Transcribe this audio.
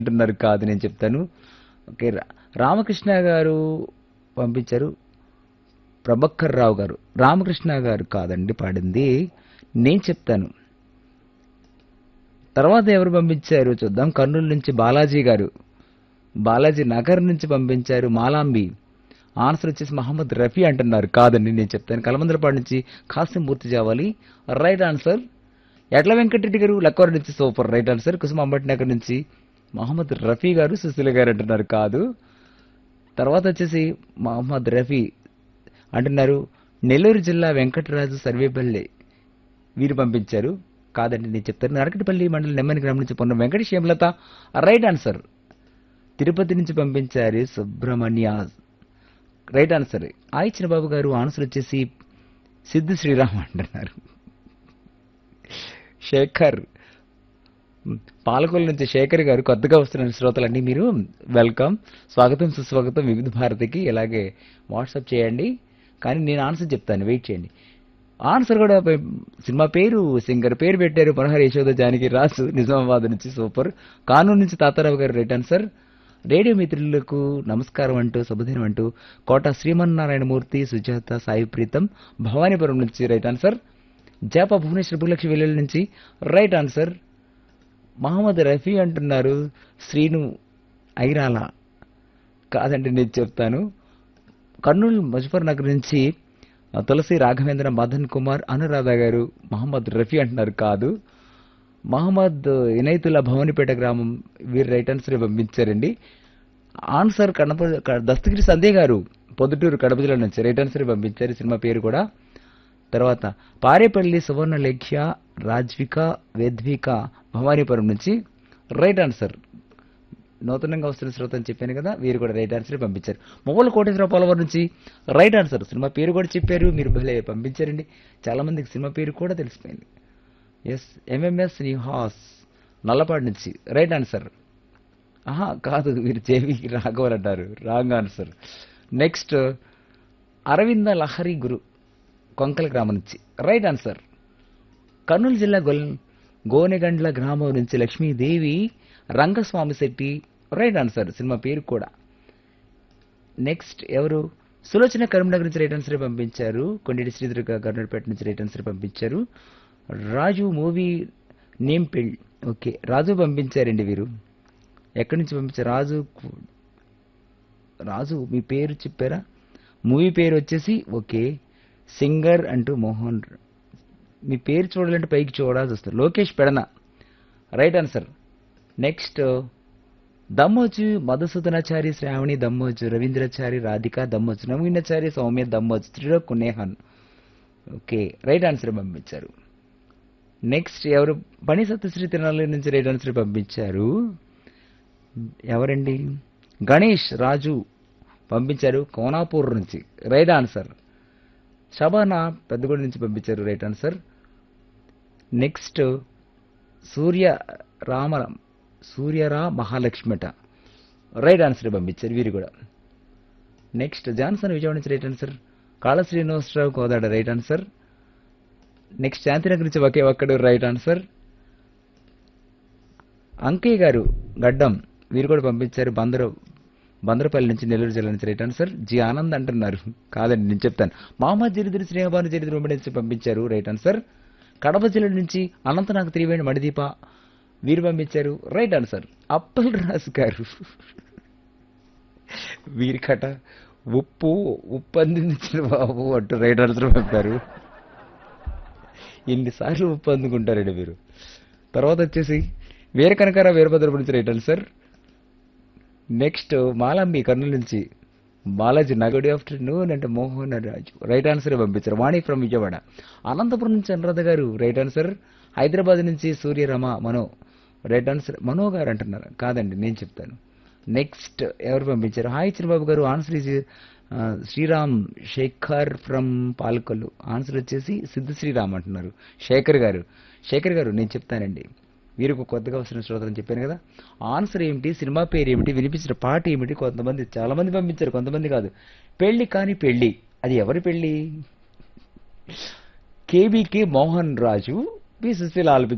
అంటున్నారు కాదు నేను చెప్తాను ఓకే రా- రామకృష్ణ గారు పంపించారు ప్రభక్కర్ రావు గారు రామకృష్ణ గారు కాదండి పాడింది నేను చెప్తాను తర్వాత ఎవరు పంపించారు చూద్దాం కర్నూలు నుంచి బాలాజీ గారు బాలాజీ నగర్ నుంచి పంపించారు మాలాంబి ఆన్సర్ వచ్చేసి మహమ్మద్ రఫీ అంటున్నారు కాదండి నేను చెప్తాను కలమందలపాడు నుంచి కాసిం పూర్తి చేయాలి రైట్ ఆన్సర్ ఎట్ల వెంకటరెడ్డి గారు లక్కవరం నుంచి super right answer Kusuma Ambati Nagar నుంచి మహమ్మద్ రఫీ గారు సుశీల గారు అంటున్నారు కాదు తర్వాత వచ్చేసి మహమ్మద్ రఫీ అంటున్నారు నెల్లూరు జిల్లా వెంకటరాజు సర్వేపల్లి వీరు పంపించారు కాదండి నేను చెప్తాను నరకటిపల్లి మండలం నెమ్మని గ్రామం నుంచి పొన్న వెంకట శ్యామలత రైట్ ఆన్సర్ తిరుపతి నుంచి పంపించారు సుబ్రహ్మణ్య రైట్ ఆన్సర్ ఆయిచిన బాబు గారు ఆన్సర్ వచ్చేసి సిద్ధు శ్రీరామ్ అంటున్నారు శేఖర్ పాలకొల్లు నుంచి శేఖర్ గారు కొత్తగా వస్తున్న శ్రోతలండి మీరు వెల్కమ్ స్వాగతం సుస్వాగతం వివిధ భారతికి ఇలాగే వాట్సాప్ చేయండి కానీ నేను ఆన్సర్ చెప్తాను వెయిట్ చేయండి ఆన్సర్ కూడా పే- సినిమా పేరు సింగర్ పేరు పెట్టారు మనోహర్ యశోద జానకి రాసు నిజామాబాద్ నుంచి సూపర్ కానూరు నుంచి తాతారావు గారు రైట్ ఆన్సర్ రేడియో మిత్రులకు నమస్కారం అంటూ శుభదినం అంటూ కోట శ్రీమన్నారాయణమూర్తి సుజాత సాయి ప్రీతం భవానీపురం నుంచి రైట్ ఆన్సర్ జాప భువనేశ్వర్ భూలక్ష్మి వెల్లుల్లి నుంచి రైట్ ఆన్సర్ మహమ్మద్ రఫీ అంటున్నారు శ్రీను ఐరాల కాదండి నేను చెప్తాను కర్నూలు ముజఫర్ నగర్ నుంచి ఆ, తులసి రాఘవేంద్ర మదన్ కుమార్ అనురాధ గారు మహమ్మద్ రఫీ అంటున్నారు కాదు మహమ్మద్ ఇనైతుల్లా భవానీపేట గ్రామం వీరు రైట్ ఆన్సర్ పంపించారండి ఆన్సర్ కడప క- దస్తగిరి సందే గారు పొద్దుటూరు కడప జిల్లా నుంచి రైట్ ఆన్సర్ పంపించారు ఈ సినిమా పేరు కూడా తర్వాత పారేపల్లి సువర్ణ లేఖ్య రాజ్విక వేద్విక భవానీపురం నుంచి రైట్ ఆన్సర్ నూతనంగా వస్తున్న శ్రోత అని చెప్పాను కదా వీరు కూడా రైట్ ఆన్సర్ పంపించారు మొబైల్ కోటేశ్వర పోలవరం నుంచి రైట్ ఆన్సర్ సినిమా పేరు కూడా చెప్పారు మీరు భలే పంపించారండి చాలా మందికి సినిమా పేరు కూడా తెలిసిపోయింది ఎస్ ఎంఎంఎస్ నిహాస్ నల్లపాడు నుంచి రైట్ ఆన్సర్ ఆహా కాదు మీరు జేవి రాఘవన్ అంటారు wrong answer next Aravinda Lahari Guru Konkala గ్రామం నుంచి రైట్ ఆన్సర్ కర్నూలు జిల్లా గొల్ గోనెగండ్ల గ్రామం నుంచి Lakshmidevi Rangaswamy Shetty right answer cinema పేరు కూడా నెక్స్ట్ ఎవరు సులోచన కరీంనగర్ నుంచి రైట్ ఆన్సర్ పంపించారు కొండేటి శ్రీదుర్గ కర్నూలుపేట నుంచి రైట్ ఆన్సర్ పంపించారు Raju movie name Pelli okay Raju పంపించారండి వీరు ఎక్కడి నుంచి పంపించారు రాజు కు- రాజు మీ పేరు చెప్పారా మూవీ పేరు వచ్చేసి ఓకే సింగర్ అంటూ మోహన్ ర- మీ పేరు చూడాలంటే పైకి చూడాల్సి వస్తుంది Lokesh Pedana right answer next Dammoju Madhusudanachari Shravani Dammoju Ravindrachari Radhika Dammoju Naveenachari Soumya Dammoju Trilok కునేహన్ ఓకే రైట్ ఆన్సర్ పంపించారు నెక్స్ట్ ఎవరు పని సత్యశ్రీ తిరునాళ్ళ నుంచి రైట్ ఆన్సర్ పంపించారు ఎవరండి గణేష్ రాజు పంపించారు కోనాపూర్ నుంచి రైట్ ఆన్సర్ షబానా పెద్దగూడ నుంచి పంపించారు right answer next Surya Rama సూర్యరా మహాలక్ష్మిట రైట్ ఆన్సర్ పంపించారు వీరు కూడా నెక్స్ట్ జాన్సన్ విజయవాడ నుంచి right answer Kala Srinivasarao Kodada right answer next Shantinagar నుంచి ఒకే ఒక్కడు రైట్ ఆన్సర్ అంకయ్య గారు గడ్డం వీరు కూడా పంపించారు బందరు బందరపల్లి నుంచి నెల్లూరు జిల్లా నుంచి రైట్ ఆన్సర్ జి ఆనంద్ అంటున్నారు కాదండి నేను చెప్తాను మహమ్మద్ జరిద్ర స్నేహబాను జరిద్ర ఉమ్మడి నుంచి పంపించారు రైట్ ఆన్సర్ కడప జిల్లా నుంచి అనంతనాగ్ త్రివేణి మణిదీప వీరు పంపించారు రైట్ ఆన్సర్ అప్పల్ రాజు గారు వీరికట ఉప్పు ఉప్పు అందించిన బాబు అంటూ రైట్ ఆన్సర్ పంపారు ఎన్నిసార్లు ఉప్పు అందుకుంటారండి మీరు తర్వాత వచ్చేసి వీర కనకార వీరభద్ర నుంచి రైట్ ఆన్సర్ నెక్స్ట్ మాలంబి కర్నూలు నుంచి బాలాజీ నా గుడ్ ఆఫ్టర్నూన్ అంటే మోహన్ రాజు రైట్ ఆన్సర్ పంపించారు వాణి ఫ్రమ్ విజయవాడ అనంతపురం నుంచి అనురాధ గారు రైట్ ఆన్సర్ హైదరాబాద్ నుంచి సూర్యరమ మనో రైట్ ఆన్సర్ మనో గారు అంటున్నారు కాదండి నేను చెప్తాను నెక్స్ట్ ఎవరు పంపించారు హాయ్ చిరబాబు గారు answer is Sriram Sekhar from Palakollu answer వచ్చేసి సిద్ధు శ్రీరామ్ అంటున్నారు శేఖర్ గారు శేఖర్ గారు నేను చెప్తానండి వీరికి కొత్తగా వస్తున్న శ్రోతలు చెప్పాను కదా ఆన్సర్ ఏమిటి సినిమా పేరు ఏమిటి వినిపించిన పాట ఏమిటి కొంతమంది చాలా మంది పంపించారు కొంతమంది కాదు పెళ్లి కాని పెళ్లి అది ఎవరి పెళ్లి కేబీకే మోహన్ రాజు పి సుశీల ఆలపించారు